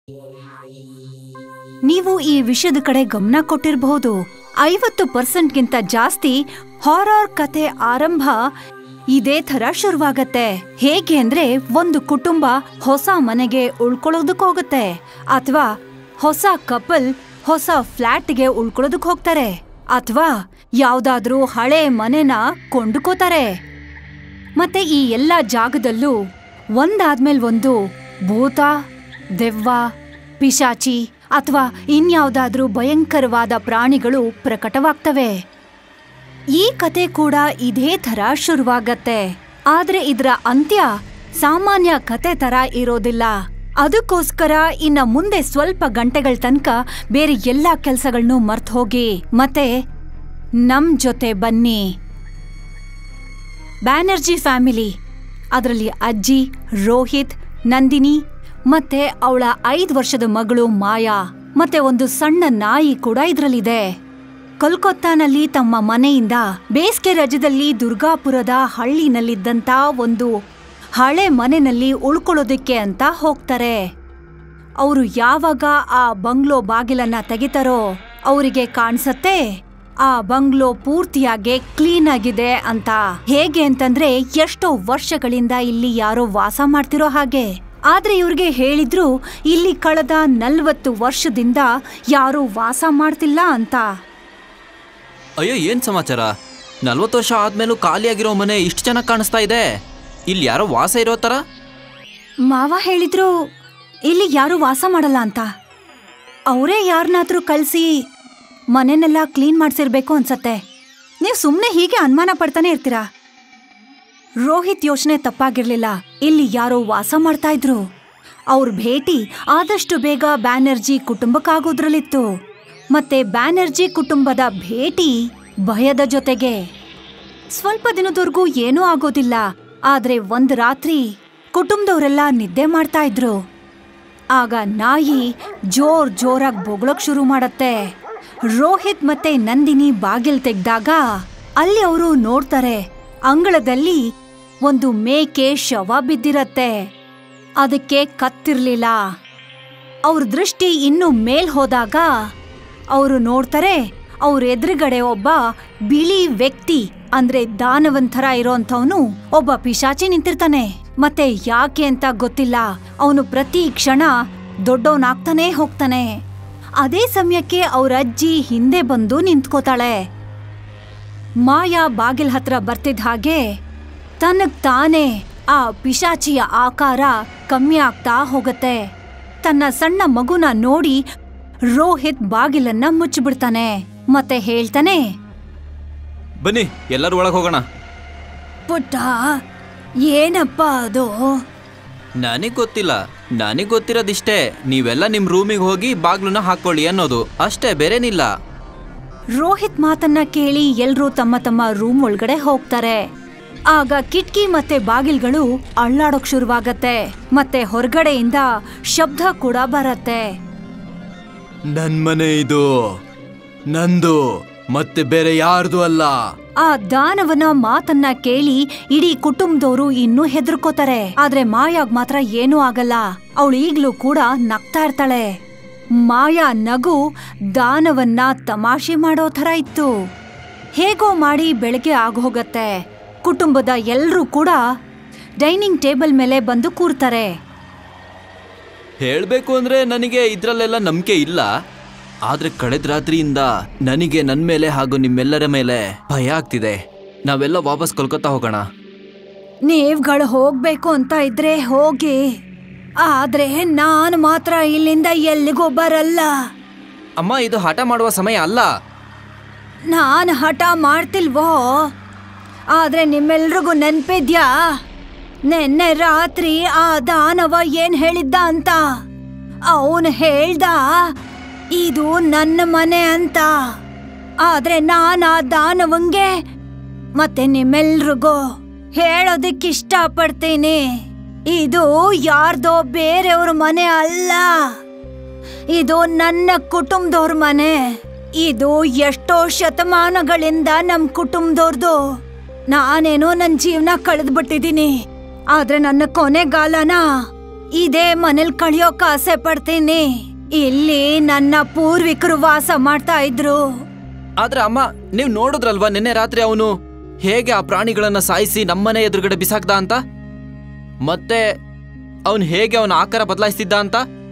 ನೀವು ಈ ವಿಷಯದ ಕಡೆ ಗಮನ ಕೊಟ್ಟಿರಬಹುದು ಐವತ್ತು ಪರ್ಸೆಂಟ್ಗಿಂತ ಜಾಸ್ತಿ ಹಾರರ್ ಕತೆ ಆರಂಭ ಇದೇ ತರ ಶುರುವಾಗತ್ತೆ ಹೇಗೆ ಅಂದ್ರೆ ಒಂದು ಕುಟುಂಬ ಹೊಸ ಮನೆಗೆ ಉಳ್ಕೊಳ್ಳೋದಕ್ ಹೋಗುತ್ತೆ ಅಥವಾ ಹೊಸ ಕಪಲ್ ಹೊಸ ಫ್ಲಾಟ್ಗೆ ಉಳ್ಕೊಳ್ಳೋದಕ್ ಹೋಗ್ತಾರೆ ಅಥವಾ ಯಾವ್ದಾದ್ರೂ ಹಳೆ ಮನೆನ ಕೊಂಡುಕೋತಾರೆ ಮತ್ತೆ ಈ ಎಲ್ಲ ಜಾಗದಲ್ಲೂ ಒಂದಾದ್ಮೇಲ್ ಒಂದು ಭೂತ ದೆವ್ವ ಪಿಶಾಚಿ ಅಥವಾ ಇನ್ಯಾವುದಾದ್ರೂ ಭಯಂಕರವಾದ ಪ್ರಾಣಿಗಳು ಪ್ರಕಟವಾಗ್ತವೆ ಈ ಕತೆ ಕೂಡ ಇದೇ ತರ ಶುರುವಾಗತ್ತೆ ಆದ್ರೆ ಇದ್ರ ಅಂತ್ಯ ಸಾಮಾನ್ಯ ಕತೆ ತರ ಇರೋದಿಲ್ಲ ಅದಕ್ಕೋಸ್ಕರ ಇನ್ನ ಮುಂದೆ ಸ್ವಲ್ಪ ಗಂಟೆಗಳ ತನಕ ಬೇರೆ ಎಲ್ಲಾ ಕೆಲ್ಸಗಳ್ನೂ ಮರ್ತ್ ಹೋಗಿ ಮತ್ತೆ ನಮ್ ಜೊತೆ ಬನ್ನಿ ಬ್ಯಾನರ್ಜಿ ಫ್ಯಾಮಿಲಿ ಅದರಲ್ಲಿ ಅಜ್ಜಿ ರೋಹಿತ್ ನಂದಿನಿ ಮತ್ತೆ ಅವಳ ಐದ್ ವರ್ಷದ ಮಗಳು ಮಾಯಾ ಮತ್ತೆ ಒಂದು ಸಣ್ಣ ನಾಯಿ ಕೂಡ ಇದ್ರಲ್ಲಿದೆ ಕೋಲ್ಕತ್ತಾನಲ್ಲಿ ತಮ್ಮ ಮನೆಯಿಂದ ಬೇಸಿಗೆ ರಜದಲ್ಲಿ ದುರ್ಗಾಪುರದ ಹಳ್ಳಿನಲ್ಲಿದ್ದಂತ ಒಂದು ಹಳೆ ಮನೆಯಲ್ಲಿ ಉಳ್ಕೊಳ್ಳೋದಕ್ಕೆ ಅಂತ ಹೋಗ್ತಾರೆ ಅವರು ಯಾವಾಗ ಆ ಬಂಗ್ಲೋ ಬಾಗಿಲನ್ನ ತೆಗಿತಾರೋ ಅವರಿಗೆ ಕಾಣಿಸತ್ತೆ ಆ ಬಂಗ್ಲೋ ಪೂರ್ತಿಯಾಗಿ ಕ್ಲೀನ್ ಆಗಿದೆ ಅಂತ ಹೇಗೆ ಅಂತಂದ್ರೆ ಎಷ್ಟೋ ವರ್ಷಗಳಿಂದ ಇಲ್ಲಿ ಯಾರೋ ವಾಸ ಮಾಡ್ತಿರೋ ಹಾಗೆ ಆದ್ರೆ ಇವ್ರಿಗೆ ಹೇಳಿದ್ರು ಇಲ್ಲಿ ಕಳೆದ ನಲ್ವತ್ತು ವರ್ಷದಿಂದ ಯಾರೂ ವಾಸ ಮಾಡ್ತಿಲ್ಲ ಅಂತ ಅಯ್ಯೋ ಏನ್ ಸಮಾಚಾರ ನಲ್ವತ್ತು ವರ್ಷ ಆದ್ಮೇಲೂ ಖಾಲಿಯಾಗಿರೋ ಮನೆ ಇಷ್ಟು ಚೆನ್ನಾಗಿ ಕಾಣಿಸ್ತಾ ಇದೆ ಇಲ್ಲಿ ಯಾರೋ ವಾಸ ಇರೋ ಥರ ಮಾವ ಹೇಳಿದ್ರು ಇಲ್ಲಿ ಯಾರು ವಾಸ ಮಾಡಲ್ಲ ಅಂತ ಅವರೇ ಯಾರನ್ನಾದ್ರೂ ಕಳ್ಸಿ ಮನೆನೆಲ್ಲ ಕ್ಲೀನ್ ಮಾಡ್ಸಿರ್ಬೇಕು ಅನ್ಸತ್ತೆ ನೀವು ಸುಮ್ಮನೆ ಹೀಗೆ ಅನುಮಾನ ಪಡ್ತಾನೆ ಇರ್ತೀರಾ ರೋಹಿತ್ ಯೋಚನೆ ತಪ್ಪಾಗಿರ್ಲಿಲ್ಲ ಇಲ್ಲಿ ಯಾರೋ ವಾಸ ಮಾಡ್ತಾ ಇದ್ರು ಅವ್ರ ಭೇಟಿ ಆದಷ್ಟು ಬೇಗ ಬ್ಯಾನರ್ಜಿ ಕುಟುಂಬಕ್ಕಾಗೋದ್ರಲ್ಲಿತ್ತು ಮತ್ತೆ ಬ್ಯಾನರ್ಜಿ ಕುಟುಂಬದ ಭೇಟಿ ಭಯದ ಜೊತೆಗೆ ಸ್ವಲ್ಪ ದಿನದವರೆಗೂ ಏನೂ ಆಗೋದಿಲ್ಲ ಆದ್ರೆ ಒಂದ್ ರಾತ್ರಿ ಕುಟುಂಬದವರೆಲ್ಲ ನಿದ್ದೆ ಮಾಡ್ತಾ ಇದ್ರು ಆಗ ನಾಯಿ ಜೋರ್ ಜೋರಾಗಿ ಬೊಗಳಕ್ ಶುರು ಮಾಡತ್ತೆ ರೋಹಿತ್ ಮತ್ತೆ ನಂದಿನಿ ಬಾಗಿಲ್ ತೆಗ್ದಾಗ ಅಲ್ಲಿ ಅವರು ನೋಡ್ತಾರೆ ಅಂಗಳದಲ್ಲಿ ಒಂದು ಮೇಕೆ ಶವ ಬಿದ್ದಿರತ್ತೆ ಅದಕ್ಕೆ ಕತ್ತಿರ್ಲಿಲ್ಲ ಅವ್ರ ದೃಷ್ಟಿ ಇನ್ನು ಮೇಲ್ ಹೋದಾಗ ಅವರು ನೋಡ್ತಾರೆ ಅವ್ರ ಎದುರುಗಡೆ ಒಬ್ಬ ಬಿಳಿ ವ್ಯಕ್ತಿ ಅಂದ್ರೆ ದಾನವನ್ ಥರ ಇರೋಂಥವನು ಒಬ್ಬ ಪಿಶಾಚಿ ನಿಂತಿರ್ತಾನೆ ಮತ್ತೆ ಯಾಕೆ ಅಂತ ಗೊತ್ತಿಲ್ಲ ಅವನು ಪ್ರತಿ ಕ್ಷಣ ದೊಡ್ಡವನಾಗ್ತಾನೆ ಹೋಗ್ತಾನೆ ಅದೇ ಸಮಯಕ್ಕೆ ಅವ್ರ ಅಜ್ಜಿ ಹಿಂದೆ ಬಂದು ನಿಂತ್ಕೋತಾಳೆ ಮಾಯಾ ಬಾಗಿಲ್ ಹತ್ರ ಬರ್ತಿದ್ದ ಹಾಗೆ ತನಗ್ ತಾನೇ ಆ ಪಿಶಾಚಿಯ ಆಕಾರ ಕಮ್ಮಿ ಆಗ್ತಾ ಹೋಗತ್ತೆ ತನ್ನ ಸಣ್ಣ ಮಗುನ ನೋಡಿ ರೋಹಿತ್ ಬಾಗಿಲನ್ನ ಮುಚ್ಚಿಬಿಡ್ತಾನೆ ಮತ್ತೆ ಹೇಳ್ತಾನೆ ಬನ್ನಿ ಎಲ್ಲರೂ ಒಳಗೆ ಹೋಗೋಣ ಪುಟ್ಟ ಏನಪ್ಪ ಅದು ನನಗೆ ಗೊತ್ತಿಲ್ಲ ನನಗೆ ಗೊತ್ತಿರೋದಿಷ್ಟೇ ನೀವೆಲ್ಲ ನಿಮ್ಮ ರೂಮಿಗೆ ಹೋಗಿ ಬಾಗ್ಲನ್ನ ಹಾಕೊಳ್ಳಿ ಅನ್ನೋದು ಅಷ್ಟೇ ಬೇರೇನಿಲ್ಲ ರೋಹಿತ್ ಮಾತನ್ನ ಕೇಳಿ ಎಲ್ರೂ ತಮ್ಮ ತಮ್ಮ ರೂಮ್ ಒಳಗಡೆ ಹೋಗ್ತಾರೆ ಆಗ ಕಿಟ್ಕಿ ಮತ್ತೆ ಬಾಗಿಲ್ಗಳು ಅಳ್ಳಾಡೋಕ್ ಶುರುವಾಗತ್ತೆ ಮತ್ತೆ ಹೊರಗಡೆಯಿಂದ ಶಬ್ದ ಕೂಡ ಬರತ್ತೆ ನನ್ ಮನೆ ಇದು ನಂದು ಮತ್ತೆ ಬೇರೆ ಯಾರ್ದು ಅಲ್ಲ ಆ ದಾನವನ ಮಾತನ್ನ ಕೇಳಿ ಇಡೀ ಕುಟುಂಬದವರು ಇನ್ನೂ ಹೆದರ್ಕೋತಾರೆ ಆದ್ರೆ ಮಾಯಾಗ್ ಮಾತ್ರ ಏನೂ ಆಗಲ್ಲ ಅವಳು ಈಗ್ಲೂ ಕೂಡ ನಗ್ತಾ ಇರ್ತಾಳೆ ಮಾಯಾ ನಗು ದಾನವನ್ನ ತಮಾಷೆ ಮಾಡೋ ಥರ ಇತ್ತು ಹೇಗೋ ಮಾಡಿ ಬೆಳಗ್ಗೆ ಆಗೋಗತ್ತೆ ಕುಟುಂಬದ ಎಲ್ರೂ ಕೂಡ ಡೈನಿಂಗ್ ಟೇಬಲ್ ಮೇಲೆ ಬಂದು ಕೂರ್ತಾರೆ ಹೇಳ್ಬೇಕು ಅಂದ್ರೆ ನನಗೆ ಇದ್ರಲ್ಲೆಲ್ಲ ನಂಬಿಕೆ ಇಲ್ಲ ಆದ್ರೆ ಕಳೆದ ರಾತ್ರಿಯಿಂದ ನನಗೆ ನನ್ ಮೇಲೆ ಹಾಗೂ ನಿಮ್ಮೆಲ್ಲರ ಮೇಲೆ ಭಯ ಆಗ್ತಿದೆ ನಾವೆಲ್ಲ ವಾಪಸ್ ಕೋಲ್ಕತ್ತಾ ಹೋಗೋಣ ನೀವ್ಗಳು ಹೋಗ್ಬೇಕು ಅಂತ ಇದ್ರೆ ಹೋಗಿ ಆದ್ರೆ ನಾನು ಮಾತ್ರ ಇಲ್ಲಿಂದ ಎಲ್ಲಿಗೂ ಬರಲ್ಲ ಅಮ್ಮ ಇದು ಹಠ ಮಾಡುವ ಸಮಯ ಅಲ್ಲ ನಾನು ಹಠ ಮಾಡ್ತಿಲ್ವೋ ಆದ್ರೆ ನಿಮ್ಮೆಲ್ರಿಗೂ ನೆನ್ಪಿದ್ಯಾ ನಿನ್ನೆ ರಾತ್ರಿ ಆ ದಾನವ ಏನ್ ಹೇಳಿದ್ದ ಅಂತ ಅವನು ಹೇಳ್ದ ಇದು ನನ್ನ ಮನೆ ಅಂತ ಆದ್ರೆ ನಾನು ಆ ದಾನವಂಗೆ ಮತ್ತೆ ನಿಮ್ಮೆಲ್ರಿಗೂ ಹೇಳೋದಕ್ಕಿಷ್ಟ ಪಡ್ತೀನಿ ಇದು ಯಾರ್ದೋ ಬೇರೆಯವ್ರ ಮನೆ ಅಲ್ಲ ಇದು ನನ್ನ ಕುಟುಂಬದವ್ರ ಮನೆ ಇದು ಎಷ್ಟೋ ಶತಮಾನಗಳಿಂದ ನಮ್ ಕುಟುಂಬದವ್ರದು ನಾನೇನೋ ನನ್ನ ಜೀವನ ಕಳೆದ್ಬಿಟ್ಟಿದೀನಿ ಆದ್ರೆ ನನ್ನ ಕೊನೆಗಾಲನ ಇದೇ ಮನೇಲಿ ಕಳಿಯೋಕ್ ಆಸೆ ಪಡ್ತೀನಿ ಇಲ್ಲಿ ನನ್ನ ಪೂರ್ವಿಕರು ವಾಸ ಮಾಡ್ತಾ ಇದ್ರು ಆದ್ರೆ ಅಮ್ಮ ನೀವು ನೋಡಿದ್ರಲ್ವಾ ನಿನ್ನೆ ರಾತ್ರಿ ಅವನು ಹೇಗೆ ಆ ಪ್ರಾಣಿಗಳನ್ನ ಸಾಯಿಸಿ ನಮ್ಮನೆ ಎದುರುಗಡೆ ಬಿಸಾಕ್ದ ಅಂತ ಮತ್ತೆ ಅವನು ಹೇಗೆ ಅವನ ಆಕಾರ ಬದಲಾಯಿಸ್ತಿದ್ದ ಅಂತ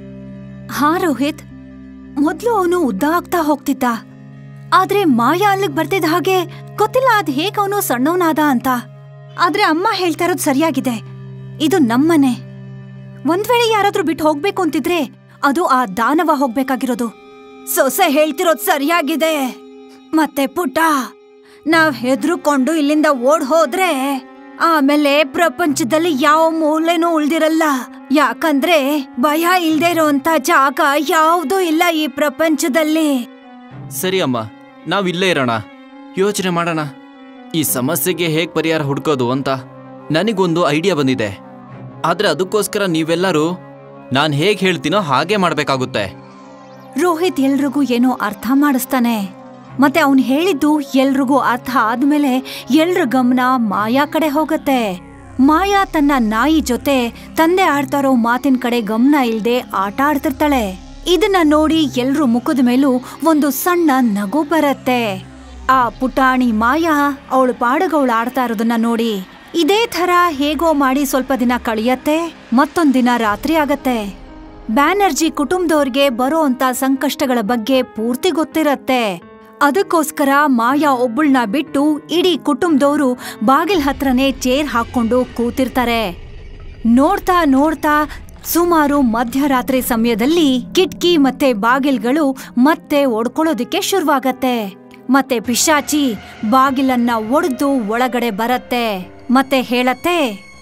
ಹಾ ರೋಹಿತ್ ಮೊದ್ಲು ಅವನು ಉದ್ದ ಆಗ್ತಾ ಹೋಗ್ತಿದ್ದ ಆದ್ರೆ ಮಾಯಾ ಅಲ್ಲಿಗ್ ಬರ್ತಿದ್ದ ಹಾಗೆ ಗೊತ್ತಿಲ್ಲ ಅದ್ ಹೇಗ್ ಅವನು ಸಣ್ಣವನಾದ ಅಂತ ಆದ್ರೆ ಅಮ್ಮ ಹೇಳ್ತಾ ಇರೋದು ಸರಿಯಾಗಿದೆ ಇದು ನಮ್ಮನೆ ಒಂದ್ ವೇಳೆ ಯಾರಾದ್ರೂ ಬಿಟ್ಟು ಹೋಗ್ಬೇಕು ಅಂತಿದ್ರೆ ಅದು ಆ ದಾನವ ಹೋಗ್ಬೇಕಾಗಿರೋದು ಸೊಸೆ ಹೇಳ್ತಿರೋದ್ ಸರಿಯಾಗಿದೆ ಮತ್ತೆ ಪುಟ್ಟ ನಾವ್ ಹೆದ್ರುಕೊಂಡು ಇಲ್ಲಿಂದ ಓಡ್ ಹೋದ್ರೆ ಆಮೇಲೆ ಪ್ರಪಂಚದಲ್ಲಿ ಯಾವ ಮೂಲೆನೂ ಉಳ್ದಿರಲ್ಲ ಯಾಕಂದ್ರೆ ಭಯ ಇಲ್ದೇ ಇರೋಂತ ಜಾಗ ಯಾವ್ದೂ ಇಲ್ಲ ಈ ಪ್ರಪಂಚದಲ್ಲಿ ಸರಿ ಅಮ್ಮ ನಾವ್ ಇಲ್ಲೇ ಇರೋಣ ಯೋಚನೆ ಮಾಡೋಣ ಈ ಸಮಸ್ಯೆಗೆ ಹೇಗ್ ಪರಿಹಾರ ಹುಡ್ಕೋದು ಅಂತ ನನಗೊಂದು ಐಡಿಯಾ ಬಂದಿದೆ ಆದ್ರೆ ಅದಕ್ಕೋಸ್ಕರ ನೀವೆಲ್ಲರೂ ನಾನು ಹೇಗ್ ಹೇಳ್ತೀನೋ ಹಾಗೆ ಮಾಡ್ಬೇಕಾಗುತ್ತೆ ರೋಹಿತ್ ಎಲ್ರಿಗೂ ಏನೋ ಅರ್ಥ ಮಾಡಿಸ್ತಾನೆ ಮತ್ತೆ ಅವನ್ ಹೇಳಿದ್ದು ಎಲ್ರಿಗೂ ಅರ್ಥ ಆದ್ಮೇಲೆ ಎಲ್ರ ಗಮನ ಮಾಯಾ ಕಡೆ ಹೋಗತ್ತೆ ಮಾಯಾ ತನ್ನ ನಾಯಿ ಜೊತೆ ತಂದೆ ಆಡ್ತಾ ಇರೋ ಮಾತಿನ ಕಡೆ ಗಮನ ಇಲ್ದೆ ಆಟ ಆಡ್ತಿರ್ತಾಳೆ ಇದನ್ನ ನೋಡಿ ಎಲ್ರ ಮುಖದ ಮೇಲೂ ಒಂದು ಸಣ್ಣ ನಗು ಬರತ್ತೆ ಆ ಪುಟಾಣಿ ಮಾಯಾ ಅವಳು ಪಾಡಗವಳು ಆಡ್ತಾ ಇರೋದನ್ನ ನೋಡಿ ಇದೇ ಥರ ಹೇಗೋ ಮಾಡಿ ಸ್ವಲ್ಪ ದಿನ ಕಳಿಯತ್ತೆ ಮತ್ತೊಂದ್ ದಿನ ರಾತ್ರಿ ಆಗತ್ತೆ ಬ್ಯಾನರ್ಜಿ ಕುಟುಂಬದವ್ರಿಗೆ ಬರೋ ಅಂತ ಸಂಕಷ್ಟಗಳ ಬಗ್ಗೆ ಪೂರ್ತಿ ಗೊತ್ತಿರತ್ತೆ ಅದಕ್ಕೋಸ್ಕರ ಮಾಯಾ ಒಬ್ಬಳನ್ನ ಬಿಟ್ಟು ಇಡೀ ಕುಟುಂಬದವರು ಬಾಗಿಲ್ ಹತ್ರನೇ ಚೇರ್ ಹಾಕೊಂಡು ಕೂತಿರ್ತಾರೆ ನೋಡ್ತಾ ನೋಡ್ತಾ ಸುಮಾರು ಮಧ್ಯರಾತ್ರಿ ಸಮಯದಲ್ಲಿ ಕಿಟ್ಕಿ ಮತ್ತೆ ಬಾಗಿಲ್ಗಳು ಮತ್ತೆ ಒಡ್ಕೊಳ್ಳೋದಕ್ಕೆ ಶುರುವಾಗತ್ತೆ ಮತ್ತೆ ಪಿಶಾಚಿ ಬಾಗಿಲನ್ನ ಒಡೆದು ಒಳಗಡೆ ಬರತ್ತೆ ಮತ್ತೆ ಹೇಳತ್ತೆ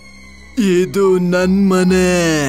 ಇದು ನನ್ ಮನೆ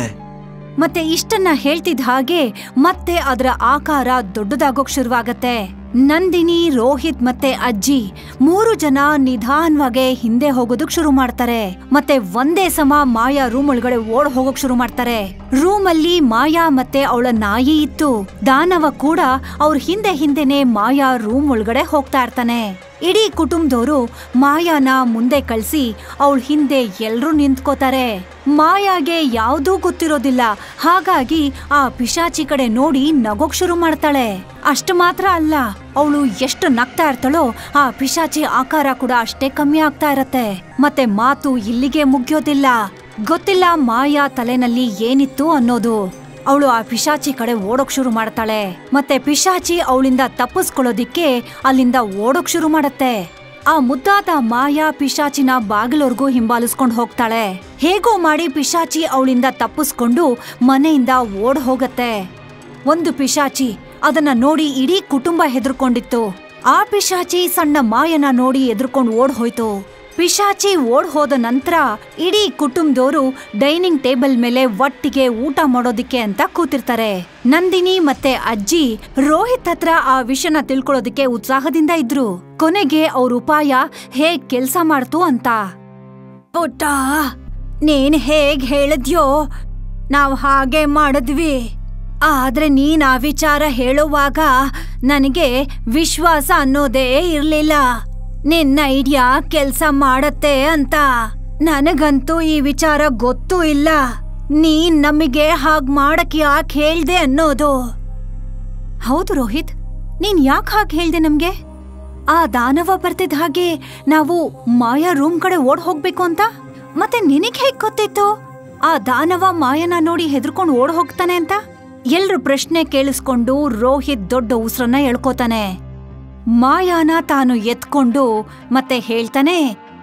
ಮತ್ತೆ ಇಷ್ಟನ್ನ ಹೇಳ್ತಿದ್ದ ಹಾಗೆ ಮತ್ತೆ ಅದರ ಆಕಾರ ದೊಡ್ಡದಾಗೋಕ್ ಶುರುವಾಗತ್ತೆ ನಂದಿನಿ ರೋಹಿತ್ ಮತ್ತೆ ಅಜ್ಜಿ ಮೂರು ಜನ ನಿಧಾನವಾಗಿ ಹಿಂದೆ ಹೋಗೋದಕ್ ಶುರು ಮಾಡ್ತಾರೆ ಮತ್ತೆ ಒಂದೇ ಸಮ ಮಾಯಾ ರೂಮ್ ಒಳಗಡೆ ಓಡ್ ಹೋಗೋಕ್ ಶುರು ಮಾಡ್ತಾರೆ ರೂಮ್ ಅಲ್ಲಿ ಮಾಯಾ ಮತ್ತೆ ಅವಳ ನಾಯಿ ಇತ್ತು ದಾನವ ಕೂಡ ಅವ್ರ ಹಿಂದೆ ಹಿಂದೆನೆ ಮಾಯಾ ರೂಮ್ ಒಳಗಡೆ ಹೋಗ್ತಾ ಇರ್ತಾನೆ ಇಡೀ ಕುಟುಂಬದವರು ಮಾಯಾನ ಮುಂದೆ ಕಳ್ಸಿ ಅವಳ ಹಿಂದೆ ಎಲ್ರೂ ನಿಂತ್ಕೋತಾರೆ ಮಾಯಾಗೆ ಯಾವುದೂ ಗೊತ್ತಿರೋದಿಲ್ಲ ಹಾಗಾಗಿ ಆ ಪಿಶಾಚಿ ಕಡೆ ನೋಡಿ ನಗೋಕ್ ಶುರು ಮಾಡ್ತಾಳೆ ಅಷ್ಟು ಮಾತ್ರ ಅಲ್ಲ ಅವಳು ಎಷ್ಟು ನಗ್ತಾ ಇರ್ತಾಳೋ ಆ ಪಿಶಾಚಿ ಆಕಾರ ಕೂಡ ಅಷ್ಟೇ ಕಮ್ಮಿ ಆಗ್ತಾ ಇರತ್ತೆ ಮತ್ತೆ ಮಾತು ಇಲ್ಲಿಗೆ ಮುಗಿಯೋದಿಲ್ಲ ಗೊತ್ತಿಲ್ಲ ಮಾಯಾ ತಲೆನಲ್ಲಿ ಏನಿತ್ತು ಅನ್ನೋದು ಅವಳು ಆ ಪಿಶಾಚಿ ಕಡೆ ಓಡೋಕ್ ಶುರು ಮಾಡ್ತಾಳೆ ಮತ್ತೆ ಪಿಶಾಚಿ ಅವಳಿಂದ ತಪ್ಪಿಸ್ಕೊಳ್ಳೋದಿಕ್ಕೆ ಅಲ್ಲಿಂದ ಓಡೋಕ್ ಶುರು ಮಾಡತ್ತೆ ಆ ಮುದ್ದಾದ ಮಾಯಾ ಪಿಶಾಚಿನ ಬಾಗಿಲವರೆಗೂ ಹಿಂಬಾಲಿಸ್ಕೊಂಡು ಹೋಗ್ತಾಳೆ ಹೇಗೋ ಮಾಡಿ ಪಿಶಾಚಿ ಅವಳಿಂದ ತಪ್ಪಿಸ್ಕೊಂಡು ಮನೆಯಿಂದ ಓಡ್ ಹೋಗತ್ತೆ ಒಂದು ಪಿಶಾಚಿ ಅದನ್ನ ನೋಡಿ ಇಡೀ ಕುಟುಂಬ ಹೆದರ್ಕೊಂಡಿತ್ತು ಆ ಪಿಶಾಚಿ ಸಣ್ಣ ಮಾಯನ ನೋಡಿ ಎದ್ರುಕೊಂಡು ಓಡ್ ಹೋಯ್ತು ಪಿಶಾಚಿ ಓಡ್ ಹೋದ ನಂತರ ಇಡೀ ಕುಟುಂಬದವರು ಡೈನಿಂಗ್ ಟೇಬಲ್ ಮೇಲೆ ಒಟ್ಟಿಗೆ ಊಟ ಮಾಡೋದಿಕ್ಕೆ ಅಂತ ಕೂತಿರ್ತಾರೆ ನಂದಿನಿ ಮತ್ತೆ ಅಜ್ಜಿ ರೋಹಿತ್ ಹತ್ರ ಆ ವಿಷಯನ ತಿಳ್ಕೊಳ್ಳೋದಿಕ್ಕೆ ಉತ್ಸಾಹದಿಂದ ಇದ್ರು ಕೊನೆಗೆ ಅವ್ರ ಉಪಾಯ ಹೇಗ್ ಕೆಲ್ಸ ಮಾಡ್ತು ಅಂತ ಪುಟ್ಟ ನೀನ್ ಹೇಗ್ ಹೇಳಿದ್ಯೋ ನಾವ್ ಹಾಗೆ ಮಾಡಿದ್ವಿ ಆದ್ರೆ ನೀನ್ ಆ ವಿಚಾರ ಹೇಳುವಾಗ ನನಗೆ ವಿಶ್ವಾಸ ಅನ್ನೋದೇ ಇರ್ಲಿಲ್ಲ ನಿನ್ನ ಐಡಿಯಾ ಕೆಲ್ಸ ಮಾಡತ್ತೆ ಅಂತ ನನಗಂತೂ ಈ ವಿಚಾರ ಗೊತ್ತೂ ಇಲ್ಲ ನೀನ್ ನಮಗೆ ಹಾಗ್ ಮಾಡಕ್ ಯಾಕೆ ಹೇಳ್ದೆ ಅನ್ನೋದು ಹೌದು ರೋಹಿತ್ ನೀನ್ ಯಾಕೆ ಹಾಗೆ ಹೇಳ್ದೆ ನಮ್ಗೆ ಆ ದಾನವ ಬರ್ತಿದ್ದ ಹಾಗೆ ನಾವು ಮಾಯಾ ರೂಮ್ ಕಡೆ ಓಡ್ ಹೋಗ್ಬೇಕು ಅಂತ ಮತ್ತೆ ನಿನಗ್ ಹೇಗ್ ಗೊತ್ತಿತ್ತು ಆ ದಾನವ ಮಾಯನ ನೋಡಿ ಹೆದರ್ಕೊಂಡು ಓಡ್ ಹೋಗ್ತಾನೆ ಅಂತ ಎಲ್ರು ಪ್ರಶ್ನೆ ಕೇಳಿಸ್ಕೊಂಡು ರೋಹಿತ್ ದೊಡ್ಡ ಉಸ್ರನ್ನ ಎಳ್ಕೋತಾನೆ ಮಾಯಾನ ತಾನು ಎತ್ಕೊಂಡು ಮತ್ತೆ ಹೇಳ್ತಾನೆ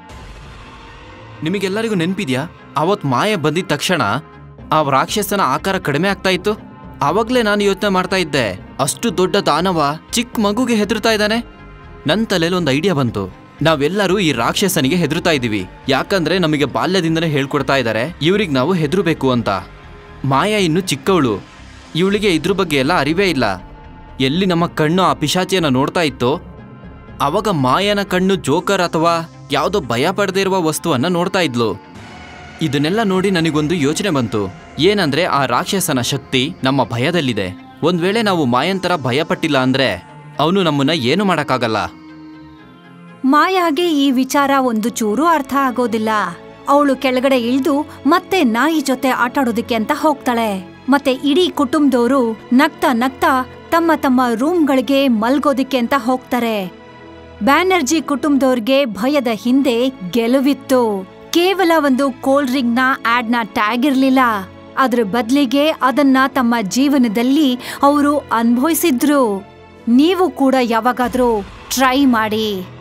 ನಿಮಗೆಲ್ಲರಿಗೂ ನೆನ್ಪಿದ್ಯಾ ಅವತ್ ಮಾಯ ಬಂದಿದ ತಕ್ಷಣ ಆ ರಾಕ್ಷಸನ ಆಕಾರ ಕಡಿಮೆ ಆಗ್ತಾ ಇತ್ತು ಆವಾಗ್ಲೇ ನಾನು ಯೋಚನೆ ಮಾಡ್ತಾ ಇದ್ದೆ ಅಷ್ಟು ದೊಡ್ಡ ದಾನವ ಚಿಕ್ಕ ಮಗುಗೆ ಹೆದರ್ತಾ ಇದ್ದಾನೆ ನನ್ನ ತಲೆಯಲ್ಲಿ ಒಂದು ಐಡಿಯಾ ಬಂತು ನಾವೆಲ್ಲರೂ ಈ ರಾಕ್ಷಸನಿಗೆ ಹೆದರ್ತಾ ಇದ್ದೀವಿ ಯಾಕಂದ್ರೆ ನಮಗೆ ಬಾಲ್ಯದಿಂದನೇ ಹೇಳ್ಕೊಡ್ತಾ ಇದ್ದಾರೆ ಇವ್ರಿಗೆ ನಾವು ಹೆದರ್ಬೇಕು ಅಂತ ಮಾಯ ಇನ್ನು ಚಿಕ್ಕವಳು ಇವಳಿಗೆ ಇದ್ರ ಬಗ್ಗೆ ಎಲ್ಲ ಅರಿವೇ ಇಲ್ಲ ಎಲ್ಲಿ ನಮ್ಮ ಕಣ್ಣು ಆ ಪಿಶಾಚಿಯನ್ನ ನೋಡ್ತಾ ಇತ್ತೋ ಅವಾಗ ಮಾಯನ ಕಣ್ಣು ಜೋಕರ್ ಅಥವಾ ಯಾವುದೋ ಭಯ ಪಡದೇ ಇರುವ ವಸ್ತುವನ್ನ ನೋಡ್ತಾ ಇದ್ಲು ಇದನ್ನೆಲ್ಲ ನೋಡಿ ನನಗೊಂದು ಯೋಚನೆ ಬಂತು ಏನಂದ್ರೆ ಆ ರಾಕ್ಷಸನ ಶಕ್ತಿ ನಮ್ಮ ಭಯದಲ್ಲಿದೆ ಒಂದ್ ವೇಳೆ ನಾವು ಮಾಯಂತರ ಭಯ ಪಟ್ಟಿಲ್ಲ ಅಂದ್ರೆ ಅವನು ನಮ್ಮನ್ನ ಏನು ಮಾಡಕ್ಕಾಗಲ್ಲ ಮಾಯಾಗೆ ಈ ವಿಚಾರ ಒಂದು ಚೂರು ಅರ್ಥ ಆಗೋದಿಲ್ಲ ಅವಳು ಕೆಳಗಡೆ ಇಳ್ದು ಮತ್ತೆ ನಾಯಿ ಜೊತೆ ಆಟಾಡೋದಕ್ಕೆ ಅಂತ ಹೋಗ್ತಾಳೆ ಮತ್ತೆ ಇಡೀ ಕುಟುಂಬದವರು ನಗ್ತಾ ನಗ್ತಾ ತಮ್ಮ ತಮ್ಮ ರೂಮ್ಗಳಿಗೆ ಮಲ್ಗೋದಿಕ್ಕೆ ಅಂತ ಹೋಗ್ತಾರೆ ಬ್ಯಾನರ್ಜಿ ಕುಟುಂಬದವ್ರಿಗೆ ಭಯದ ಹಿಂದೆ ಗೆಲುವಿತ್ತು ಕೇವಲ ಒಂದು ಕೋಲ್ಡ್ ಡ್ರಿಂಕ್ ನ ಆಡ್ ನ ಟ್ಯಾಗ್ ಇರ್ಲಿಲ್ಲ ಅದ್ರ ಬದ್ಲಿಗೆ ಅದನ್ನ ತಮ್ಮ ಜೀವನದಲ್ಲಿ ಅವರು ಅನುಭವಿಸಿದ್ರು ನೀವು ಕೂಡ ಯಾವಾಗಾದ್ರೂ ಟ್ರೈ ಮಾಡಿ